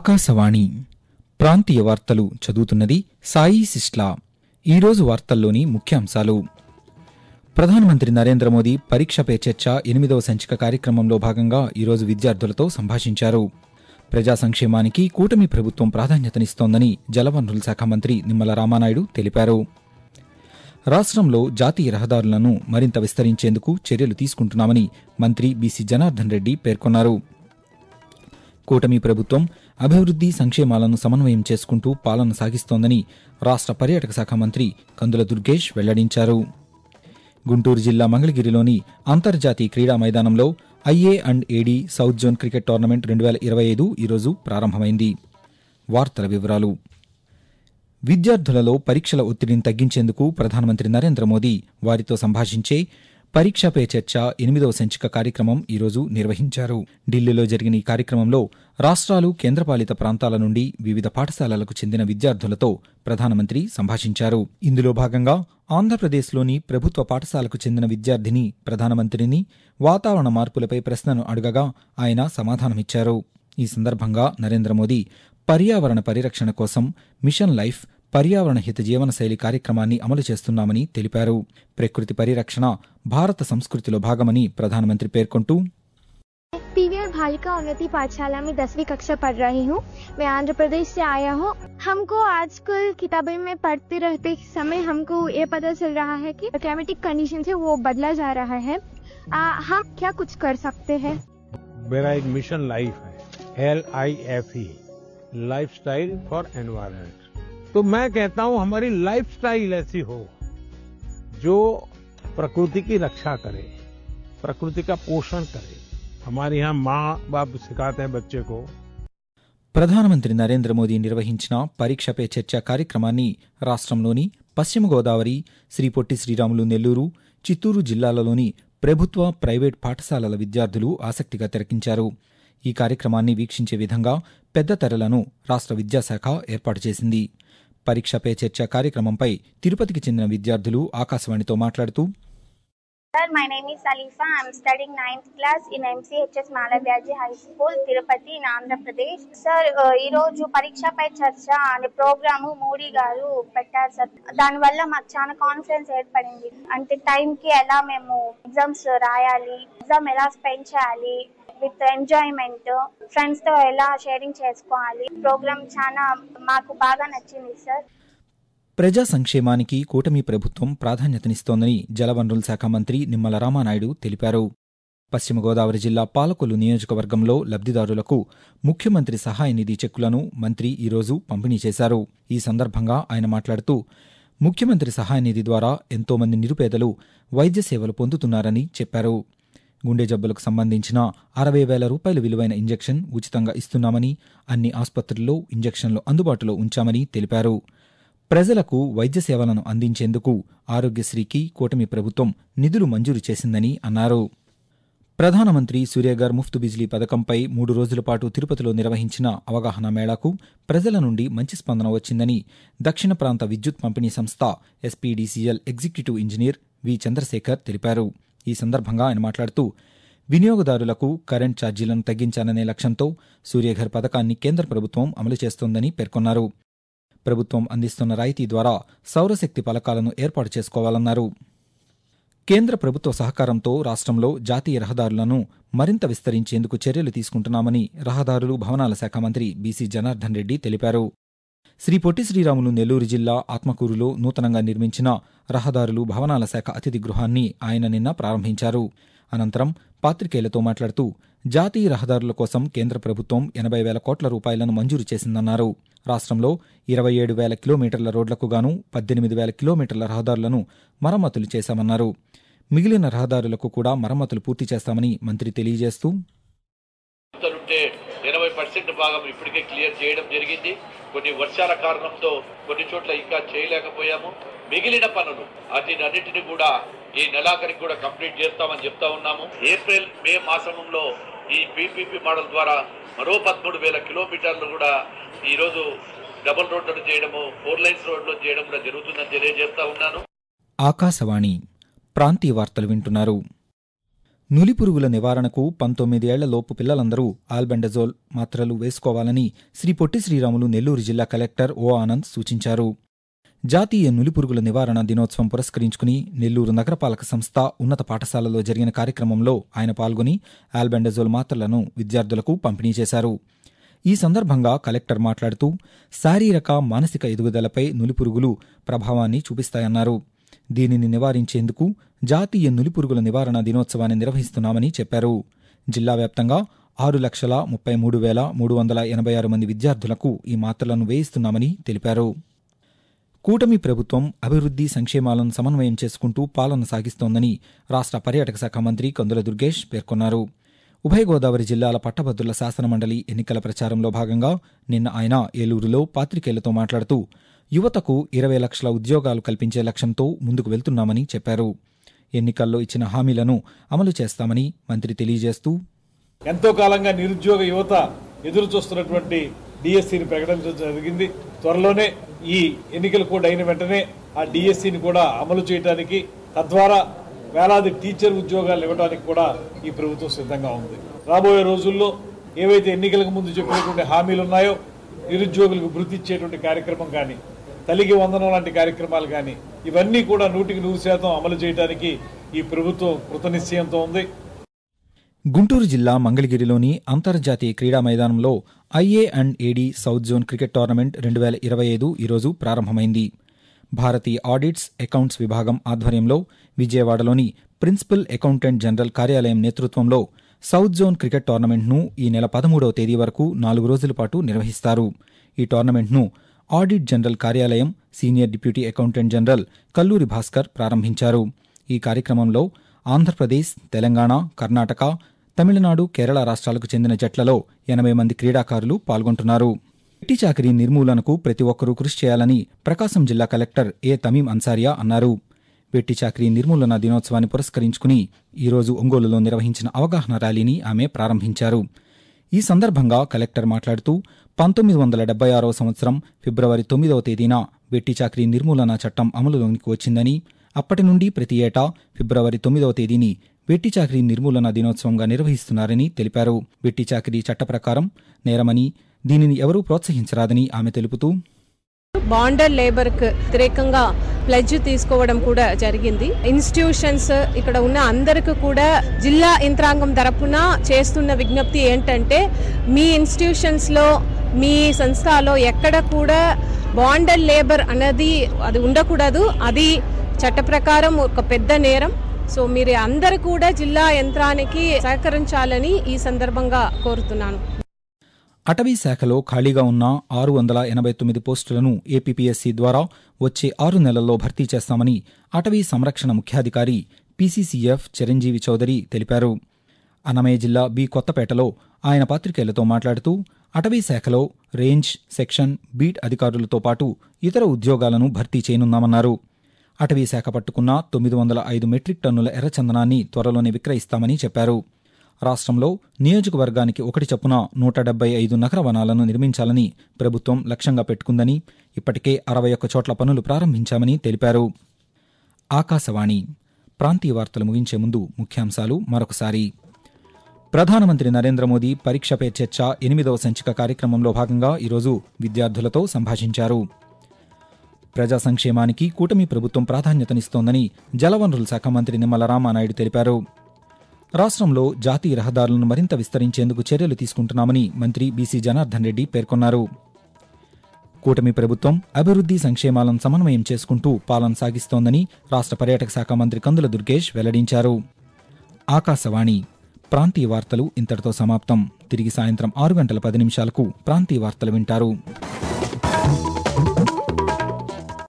ఆకాశవాణి ప్రాంతీయ వార్తలు చదువుతున్నది సాయి సిస్లా ఈరోజు వార్తల్లోని ముఖ్యాంశాలు ప్రధానమంత్రి నరేంద్ర మోదీ పరీక్ష పే చర్చ ఎనిమిదవ సంచిక కార్యక్రమంలో భాగంగా ఈరోజు విద్యార్థులతో సంభాషించారు ప్రజా సంక్షేమానికి కూటమి ప్రభుత్వం ప్రాధాన్యతనిస్తోందని జలవనరుల శాఖ మంత్రి నిమ్మల రామానాయుడు తెలిపారు రాష్ట్రంలో జాతీయ రహదారులను మరింత విస్తరించేందుకు చర్యలు తీసుకుంటున్నామని మంత్రి బీసీ జనార్దన్ రెడ్డి పేర్కొన్నారు కూటమి ప్రభుత్వం అభివృద్ది సంక్షేమాలను సమన్వయం చేసుకుంటూ పాలన సాగిస్తోందని రాష్ట్ర పర్యాటక శాఖ మంత్రి కందుల దుర్గేష్ వెల్లడించారు గుంటూరు జిల్లా మంగళగిరిలోని అంతర్జాతీయ క్రీడా మైదానంలో IA and AD south zone cricket tournament రెండు వేల ఇరవై ఐదు ఈరోజు ప్రారంభమైంది వార్తల వివరాలు విద్యార్థులలో పరీక్షల ఒత్తిడిని తగ్గించేందుకు ప్రధానమంత్రి నరేంద్ర మోదీ వారితో సంభాషించే పరీక్ష పే చర్చ ఎనిమిదవ సంచిక కార్యక్రమం ఈరోజు నిర్వహించారు ఢిల్లీలో జరిగిన ఈ కార్యక్రమంలో రాష్ట్రాలు కేంద్రపాలిత ప్రాంతాల నుండి వివిధ పాఠశాలలకు చెందిన విద్యార్థులతో ప్రధానమంత్రి సంభాషించారు ఇందులో భాగంగా ఆంధ్రప్రదేశ్లోని ప్రభుత్వ పాఠశాలకు చెందిన విద్యార్థిని ప్రధానమంత్రిని వాతావరణ మార్పులపై ప్రశ్నను అడగగా ఆయన సమాధానమిచ్చారు ఈ సందర్భంగా నరేంద్ర మోదీ పర్యావరణ పరిరక్షణ కోసం మిషన్ లైఫ్ పర్యావరణ హిత జీవనశైలి కార్యక్రమాన్ని అమలు చేస్తున్నామని తెలిపారు ప్రకృతి పరిరక్షణ భారత సంస్కృతిలో భాగమని ప్రధానమంత్రి పేర్కొంటూ पीवीआर बालिका उन्नति पाठशाला में दसवीं कक्षा पढ़ रही हूँ मैं आंध्र प्रदेश से आया हूँ हमको आजकल किताबें में पढ़ते रहते समय हमको ये पता चल रहा है कि क्लाइमेटिक कंडीशन है वो बदला जा रहा है आ, हम क्या कुछ कर सकते हैं मेरा एक मिशन लाइफ है L I F E lifestyle for environment तो मैं कहता हूँ हमारी लाइफ स्टाइल ऐसी हो जो प्रकृति की रक्षा करे प्रकृति का पोषण करे हमारे यहाँ माँ बाप सिखाते हैं बच्चे को ప్రధానమంత్రి నరేంద్ర మోదీ నిర్వహించిన పరీక్ష పే చర్చ కార్యక్రమాన్ని రాష్ట్రంలోని పశ్చిమ గోదావరి శ్రీ పొట్టి శ్రీరాములు నెల్లూరు చిత్తూరు జిల్లాలలోని ప్రభుత్వ ప్రైవేట్ పాఠశాలల విద్యార్థులు ఆసక్తిగా తెరకించారు ఈ కార్యక్రమాన్ని వీక్షించే విధంగా పెద్ద తెరలను రాష్ట్ర విద్యాశాఖ ఏర్పాటు చేసింది పరీక్ష పే చర్చ కార్యక్రమంపై తిరుపతికి చెందిన విద్యార్థులు ఆకాశవాణితో మాట్లాడుతూ Sir, my name is Alifa. I'm studying 9th class in MCHS Malavyaji High School, Tirupati in Andhra Pradesh. Sir ఈ రోజు పరీక్షపై చర్చ అనే ప్రోగ్రాము మోడీ గారు పెట్టారు సార్ దానివల్ల మాకు చాలా కాన్ఫిడెన్స్ ఏర్పడింది అంటే టైం కి ఎలా మేము ఎగ్జామ్స్ రాయాలి ఎగ్జామ్ ఎలా స్పెండ్ చేయాలి విత్ ఎంజాయ్మెంట్ ఫ్రెండ్స్ తో ఎలా షేరింగ్ చేసుకోవాలి ప్రోగ్రామ్ చాలా మాకు బాగా నచ్చింది సార్ ప్రజా సంక్షేమానికి కూటమి ప్రభుత్వం ప్రాధాన్యతనిస్తోందని జలవనరుల శాఖ మంత్రి నిమ్మల రామానాయుడు తెలిపారు పశ్చిమ గోదావరి జిల్లా పాలకొల్లు నియోజకవర్గంలో లబ్ధిదారులకు ముఖ్యమంత్రి సహాయ నిధి చెక్కులను మంత్రి ఈరోజు పంపిణీ చేశారు ఈ సందర్భంగా ఆయన మాట్లాడుతూ ముఖ్యమంత్రి సహాయ నిధి ద్వారా ఎంతోమంది నిరుపేదలు వైద్య సేవలు పొందుతున్నారని చెప్పారు గుండె జబ్బులకు సంబంధించిన అరవై వేల రూపాయల విలువైన ఇంజెక్షన్ ఉచితంగా ఇస్తున్నామని అన్ని ఆసుపత్రుల్లో ఇంజెక్షన్లు అందుబాటులో ఉంచామని తెలిపారు ప్రజలకు వైద్య సేవలను అందించేందుకు ఆరోగ్యశ్రీకి కూటమి ప్రభుత్వం నిధులు మంజూరు చేసిందని అన్నారు ప్రధానమంత్రి సూర్యగర్ ముఫ్తు బిజ్లీ పథకంపై మూడు రోజుల పాటు తిరుపతిలో నిర్వహించిన అవగాహన మేళాకు ప్రజల నుండి మంచి స్పందన వచ్చిందని దక్షిణ ప్రాంత విద్యుత్ పంపిణీ సంస్థ SPDCL executive engineer V Chandrasekhar తెలిపారు ఈ సందర్భంగా ఆయన మాట్లాడుతూ వినియోగదారులకు కరెంట్ ఛార్జీలను తగ్గించాలనే లక్ష్యంతో సూర్యఘర్ పథకాన్ని కేంద్ర ప్రభుత్వం అమలు చేస్తోందని పేర్కొన్నారు ప్రభుత్వం అందిస్తున్న రాయితీ ద్వారా సౌరశక్తి పలకాలను ఏర్పాటు చేసుకోవాలన్నారు కేంద్ర ప్రభుత్వ సహకారంతో రాష్ట్రంలో జాతీయ రహదారులను మరింత విస్తరించేందుకు చర్యలు తీసుకుంటున్నామని రహదారులు భవనాల శాఖ మంత్రి బీసీ జనార్దన్ రెడ్డి తెలిపారు శ్రీ పొట్టి శ్రీరాములు నెల్లూరు జిల్లా ఆత్మకూరులో నూతనంగా నిర్మించిన రహదారులు భవనాల శాఖ అతిథి గృహాన్ని ఆయన నిన్న ప్రారంభించారు అనంతరం పాత్రికేయులతో మాట్లాడుతూ జాతీయ రహదారుల కోసం కేంద్ర ప్రభుత్వం ఎనభై వేల కోట్ల రూపాయలను మంజూరు చేసిందన్నారు రాష్ట్రంలో ఇరవై ఏడు వేల కిలోమీటర్ల రోడ్లకు గాను పద్దెనిమిది వేల కిలోమీటర్ల రహదారులను మరమ్మతులు చేశామన్నారు మిగిలిన రహదారులకు కూడా మరమ్మతులు పూర్తి చేస్తామని మంత్రి తెలియజేస్తూ ఉంటే ఎనభై పర్సెంట్ భాగం ఇప్పటికే క్లియర్ చేయడం జరిగింది కొన్ని వర్షాల కారణంతో కొన్ని చోట్ల ఇంకా చేయలేకపోయాము మిగిలిన పనులు అన్నిటిని కూడా ఈ నెలాఖరికి కూడా కంప్లీట్ చేస్తామని చెప్తా ఉన్నాము ఏప్రిల్ మే మాసంలో ఈ పీపీపీ మోడల్ ద్వారా మరో పదమూడు వేల కిలోమీటర్లు కూడా ఈ రోజు డబుల్ రోడ్లను చేయడము ఫోర్ లైన్స్ రోడ్లు చేయడం కూడా జరుగుతుందని తెలియజేస్తా ఉన్నాను ఆకాశవాణి ప్రాంతీయ వార్తలు వింటున్నారు నులిపురుగుల నివారణకు పంతొమ్మిది ఏళ్లలోపు పిల్లలందరూ ఆల్బెండజోల్ మాత్రలు వేసుకోవాలని శ్రీ పొట్టి శ్రీరాములు నెల్లూరు జిల్లా కలెక్టర్ ఓ ఆనంద్ సూచించారు జాతీయ నులిపురుగుల నివారణ దినోత్సవం పురస్కరించుకుని నెల్లూరు నగరపాలక సంస్థ ఉన్నత పాఠశాలలో జరిగిన కార్యక్రమంలో ఆయన పాల్గొని ఆల్బెండజోల్ మాత్రలను విద్యార్థులకు పంపిణీ చేశారు ఈ సందర్భంగా కలెక్టర్ మాట్లాడుతూ శారీరక మానసిక ఎదుగుదలపై నులిపురుగులు ప్రభావాన్ని చూపిస్తాయన్నారు దీనిని నివారించేందుకు జాతీయ నులిపురుగుల నివారణ దినోత్సవాన్ని నిర్వహిస్తున్నామని చెప్పారు జిల్లా వ్యాప్తంగా ఆరు లక్షల ముప్పై మూడు వేల మూడు వందల ఎనభై ఆరు మంది విద్యార్థులకు ఈ మాత్రలను వేయిస్తున్నామని తెలిపారు కూటమి ప్రభుత్వం అభివృద్ధి సంక్షేమాలను సమన్వయం చేసుకుంటూ పాలన సాగిస్తోందని రాష్ట్ర పర్యాటక శాఖ మంత్రి కందుల దుర్గేష్ పేర్కొన్నారు ఉభయ గోదావరి జిల్లాల పట్టభద్రుల శాసనమండలి ఎన్నికల ప్రచారంలో భాగంగా నిన్న ఆయన ఏలూరులో పాత్రికేయులతో మాట్లాడుతూ యువతకు ఇరవై లక్షల ఉద్యోగాలు కల్పించే లక్ష్యంతో ముందుకు వెళ్తున్నామని చెప్పారు ఎన్నికల్లో ఇచ్చిన హామీలను అమలు చేస్తామని మంత్రి తెలియజేస్తూ ఎంతో కాలంగా నిరుద్యోగ యువత ఎదురు చూస్తున్నటువంటి డిఎస్సిని ప్రకటించడం జరిగింది త్వరలోనే ఈ ఎన్నికలు కూడా అయిన వెంటనే ఆ డిఎస్సిని కూడా అమలు చేయడానికి తద్వారా వేలాది టీచర్ ఉద్యోగాలు ఇవ్వడానికి కూడా ఈ ప్రభుత్వం సిద్ధంగా ఉంది రాబోయే రోజుల్లో ఏవైతే ఎన్నికలకు ముందు చెప్పినటువంటి హామీలు ఉన్నాయో నిరుద్యోగులకు వృత్తి ఇచ్చేటువంటి కార్యక్రమం కానీ తల్లికి వందనం లాంటి కార్యక్రమాలు కానీ ఇవన్నీ కూడా నూటికి నూరు శాతం అమలు చేయడానికి ఈ ప్రభుత్వం కృతనిశ్చయంతో ఉంది గుంటూరు జిల్లా మంగళగిరిలోని అంతర్జాతీయ క్రీడా మైదానంలో IA and AD south zone cricket tournament రెండు వేల ఇరవై ఐదు ఈరోజు ప్రారంభమైంది భారతీయ ఆడిట్స్ అకౌంట్స్ విభాగం ఆధ్వర్యంలో విజయవాడలోని ప్రిన్సిపల్ అకౌంటెంట్ జనరల్ కార్యాలయం నేతృత్వంలో సౌత్ జోన్ క్రికెట్ టోర్నమెంట్ను ఈ నెల పదమూడవ తేదీ వరకు నాలుగు రోజుల పాటు నిర్వహిస్తారు ఈ టోర్నమెంట్ను ఆడిట్ జనరల్ కార్యాలయం senior deputy accountant general Kalluri Bhaskar ప్రారంభించారు ఈ కార్యక్రమంలో ఆంధ్రప్రదేశ్ తెలంగాణ కర్ణాటక తమిళనాడు కేరళ రాష్ట్రాలకు చెందిన జట్లలో ఎనభై మంది క్రీడాకారులు పాల్గొంటున్నారు వెట్టి చాకరీ నిర్మూలనకు ప్రతి ఒక్కరూ కృషి చేయాలని ప్రకాశం జిల్లా కలెక్టర్ ఏ తమీం అన్సారియా అన్నారు వెట్టి చాకరీ నిర్మూలన దినోత్సవాన్ని పురస్కరించుకుని ఈరోజు ఒంగోలులో నిర్వహించిన అవగాహన ర్యాలీని ఆమె ప్రారంభించారు ఈ సందర్భంగా కలెక్టర్ మాట్లాడుతూ పంతొమ్మిది వందల డెబ్బై ఆరవ సంవత్సరం ఫిబ్రవరి తొమ్మిదవ తేదీన వెట్టి చాకరీ నిర్మూలన చట్టం అమలులోకి వచ్చిందని అప్పటి నుండి ప్రతి ఏటా ఫిబ్రవరి తొమ్మిదవ తేదీని వెట్టి చాకరీ నిర్మూలన దినోత్సవంగా నిర్వహిస్తున్నారని తెలిపారు వెట్టి చాకరీ చట్ట ప్రకారం నేరమని దీనిని ఎవరూ ప్రోత్సహించరాదని ఆమె తెలుపుతూ బాండర్ లేబర్ కు వ్యతిరేకంగా ప్లెడ్జ్ తీసుకోవడం కూడా జరిగింది ఇన్స్టిట్యూషన్స్ ఇక్కడ ఉన్న అందరికి కూడా జిల్లా యంత్రాంగం తరపున చేస్తున్న విజ్ఞప్తి ఏంటంటే మీ ఇన్స్టిట్యూషన్స్ లో మీ సంస్థలో ఎక్కడ కూడా బాండర్ లేబర్ అన్నది అది ఉండకూడదు అది చట్ట ప్రకారం ఒక పెద్ద నేరం సో మీరు అందరు కూడా జిల్లా యంత్రానికి సహకరించాలని ఈ సందర్భంగా కోరుతున్నాను అటవీ శాఖలో ఖాళీగా ఉన్న ఆరు వందల ఎనభై తొమ్మిది పోస్టులను ఏపీపీఎస్సీ ద్వారా వచ్చే ఆరు నెలల్లో భర్తీ చేస్తామని అటవీ సంరక్షణ ముఖ్యాధికారి పీసీసీఎఫ్ చిరంజీవి చౌదరి తెలిపారు అన్నమయ్య జిల్లా బి కొత్తపేటలో ఆయన పాత్రికేయులతో మాట్లాడుతూ అటవీ శాఖలో రేంజ్ సెక్షన్ బీట్ అధికారులతో పాటు ఇతర ఉద్యోగాలను భర్తీ చేయనున్నామన్నారు అటవీ శాఖ పట్టుకున్న తొమ్మిది వందల ఐదు మెట్రిక్ టన్నుల ఎర్రచందనాన్ని త్వరలోనే విక్రయిస్తామని చెప్పారు రాష్ట్రంలో నియోజకవర్గానికి ఒకటి చొప్పున నూట డెబ్బై ఐదు నగర వనాలను నిర్మించాలని ప్రభుత్వం లక్ష్యంగా పెట్టుకుందని ఇప్పటికే అరవై ఒక్క చోట్ల పనులు ప్రారంభించామని తెలిపారు ఆకాశవాణి ప్రాంతీయ వార్తలు ముగించే ముందు ముఖ్యాంశాలు మరొకసారి ప్రధానమంత్రి నరేంద్ర మోదీ పరీక్ష పే చర్చ ఎనిమిదవ సంచిక కార్యక్రమంలో భాగంగా ఈరోజు విద్యార్థులతో సంభాషించారు ప్రజా సంక్షేమానికి కూటమి ప్రభుత్వం ప్రాధాన్యతనిస్తోందని జలవనరుల శాఖ మంత్రి నిమ్మల రామానాయుడు తెలిపారు రాష్ట్రంలో జాతీయ రహదారులను మరింత విస్తరించేందుకు చర్యలు తీసుకుంటున్నామని మంత్రి బీసీ జనార్దన్ రెడ్డి పేర్కొన్నారు కూటమి ప్రభుత్వం అభివృద్ధి సంక్షేమాలను సమన్వయం చేసుకుంటూ పాలన సాగిస్తోందని రాష్ట్ర పర్యాటక శాఖ మంత్రి కందుల దుర్గేష్ వెల్లడించారు ఆకాశవాణి ప్రాంతీయ వార్తలు ఇంతటితో సమాప్తం తిరిగి సాయంత్రం ఆరు గంటల పది నిమిషాలకు ప్రాంతీయ వార్తలు వింటారు